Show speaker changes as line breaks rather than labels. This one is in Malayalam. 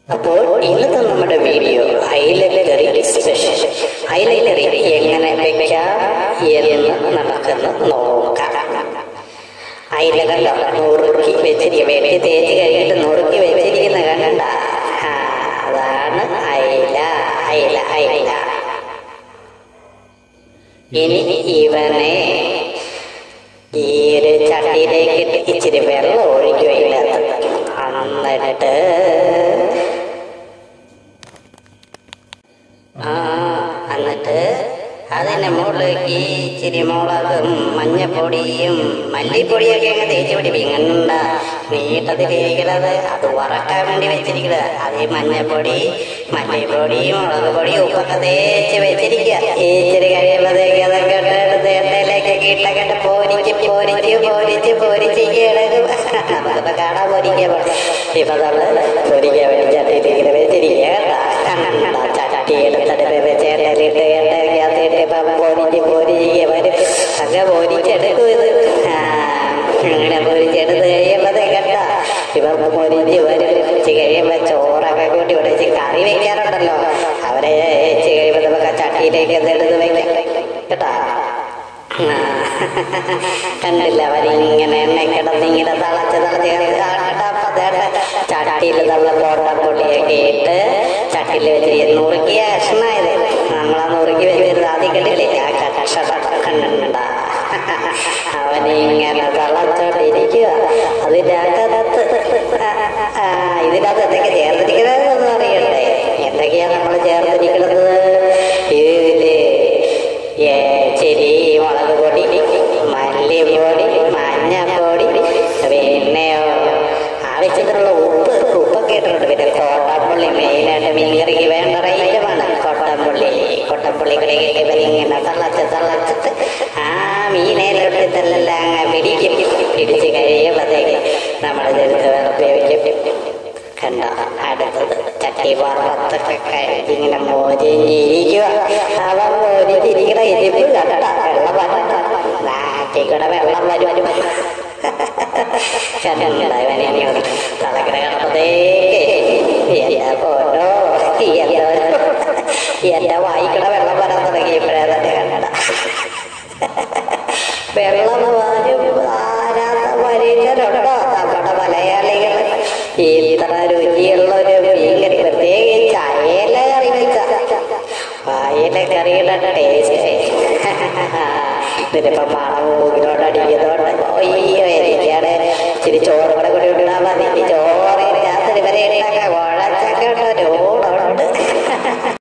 അപ്പോൾ ഇന്നത്തെ നമ്മുടെ വീഡിയോ ഹൈലൈറ്ററി സ്പെഷ്യൽ ഹൈലൈറ്ററി എങ്ങനെ വെക്കാം എന്ന് നമുക്കൊന്ന് നോക്കാം അയില കണ്ടോ നുറുക്കി വെച്ചിരിക്കുക വെട്ടി തേച്ച് കഴിഞ്ഞിട്ട് നുറുക്കി വെച്ചിരിക്കുന്ന കണ്ട ആ, അതാണ് അയില അയില അയില ഇനി ഇവനെ ഈ ഒരു ചട്ടിയിലേക്ക് ഇട്ട് ഇച്ചിരി വെള്ളം ഒഴിക്കും അതിനകത്ത് എന്നിട്ട് ആ എന്നിട്ട് അതിന്റെ മുകളിലേക്ക് ഇച്ചിരി മുളകും മഞ്ഞപ്പൊടിയും മല്ലിപ്പൊടിയൊക്കെ അങ്ങ് തേച്ച് പിടിപ്പിക്കണ്ട നീട്ടത്തിലിരിക്കുന്നത് അത് വറക്കാൻ വേണ്ടി വെച്ചിരിക്കുന്നത് അത് ഈ മഞ്ഞപ്പൊടി മല്ലിപ്പൊടി മുളക് പൊടി ഉപ്പൊക്കെ തേച്ച് വെച്ചിരിക്കുക ഇച്ചിരി കഴിയുമ്പോഴത്തേക്ക് അതൊക്കെ എടുത്ത് എണ്ണയിലേക്കൊക്കെ ഇട്ടൊക്കെ പോരിച്ച് പോരിച്ച് പോരിച്ച് പോരിച്ച് കിടക്കും നമുക്കിപ്പോ കാണാൻ പൊരിക്കാൻ ഇപ്പൊ നമ്മള് പൊരിക്കാൻ വേണ്ടി ചട്ടിയിലിങ്ങനെ വെച്ചിരിക്കുക കേട്ടോ കണ്ണ ചട്ടി എടുത്തിട്ട് ചേട്ടലിട്ട് എണ്ണയ്ക്കകത്തിട്ട് ഇപ്പം പൊരിച്ച് പൊരിച്ച് വരും അങ്ങ് പൊരിച്ചെടുക്കും ഇത് ആ, അങ്ങനെ പൊരിച്ചെടുത്ത് കഴിയുമ്പോഴത്തേ കേട്ടോ ഇപ്പം പൊരിച്ച് വരും വെച്ച് കഴിയുമ്പോൾ ചോറൊക്കെ കൂട്ടി ഉടച്ച് കറി വെക്കാറുണ്ടല്ലോ അവരെ വെച്ച് കഴിയുമ്പോൾ നമുക്ക് ആ ചട്ടിയിലേക്ക് അത് എടുത്ത് വെക്കാം കേട്ടോ ആ, കണ്ടില്ല അവരിങ്ങനെ എണ്ണ കിടന്ന് ഇങ്ങനെ തളച്ച് തളച്ച് ചട്ടിയിൽ നമ്മൾ കോട്ട പൊടിയൊക്കെ ഇട്ട് ചട്ടിയിൽ വെച്ച് നുറുക്കിയ കഷ്ണമായത് നമ്മളാ നുറുക്കി വെച്ചിരുന്നത് ആദ്യം കണ്ടില്ലേ ആ കഷ്ണം കണ്ടിട്ടുണ്ടാ അവനിങ്ങനെ തളച്ചോണ്ടിരിക്കുക അതിന്റെ അകത്ത് ആ, ഇതിനകത്ത് എന്തൊക്കെ ചേർത്തിരിക്കണമെന്നൊന്നും അറിയണ്ടേ എന്തൊക്കെയാ നമ്മൾ ചേർത്തിരിക്കുന്നത് ഇതില് ഏ, ചെരി മുളക് പൊടി മല്ലിപ്പൊടി മഞ്ഞപ്പൊടി പിന്നെയോ ആവശ്യത്തിനുള്ള ഉപ്പ് ഉപ്പൊക്കെ ഇട്ടിട്ടുണ്ട് പിന്നെ കോട്ടപ്പുള്ളി മെയിനായിട്ട് മീൻകറിക്ക് വേണ്ട ഐറ്റമാണ് കൊട്ടപ്പുള്ളി കൊട്ടപ്പുള്ളികളിലേക്ക് ഇവരിങ്ങനെ തള്ളച്ച് തള്ളച്ചിട്ട് ആ മീനയിലോട്ട് ഇതെല്ലാം അങ്ങ് പിടിക്കും പിടിച്ച് കഴിയുമ്പോഴത്തേക്ക് നമ്മളിതെടുത്ത് വിളപ്പി വയ്ക്കും കണ്ട അടുത്തത് ചട്ടി വറുത്തൊക്കെ കഴിഞ്ഞ് ഇങ്ങനെ മോരിയിരിക്കുക അവ മോരിച്ചിരിക്കണ ഇരിപ്പ് കണ്ട വെള്ളം വരണ്ട നാട്ടിക്കൂടെ വെള്ളം വരും കണ്ടവനെയോട് തലക്കിട കിടന്നതേക്ക് എന്റെ പോരോ എന്തോ എന്റെ വായിക്കട വെള്ളം വരാൻ തുടങ്ങിയപ്പോഴേ തന്നെ കണ്ട വെള്ളം വരും ആരാത്ത മനുഷ്യരുണ്ടോ നമ്മുടെ മലയാളികൾ ഇത്ര രുചിയുള്ള ഒരു മീൻകറി പ്രത്യേകിച്ച് അയല കറി വെച്ച അയല കറിയുടെ ടേസ്റ്റ് ഇതിനിപ്പോ മണമൂക്കിനോട് അടിക്കുന്നോണ്ട് ഒയ്യോ എനിക്കാണ് ഇച്ചിരി ചോറ് കൂടെ കൂടി ഇടാൻ മതി ഈ ചോറ് രാത്രി വരെ ഇട്ടൊക്കെ കുഴച്ചൊക്കെ ഉണ്ടോ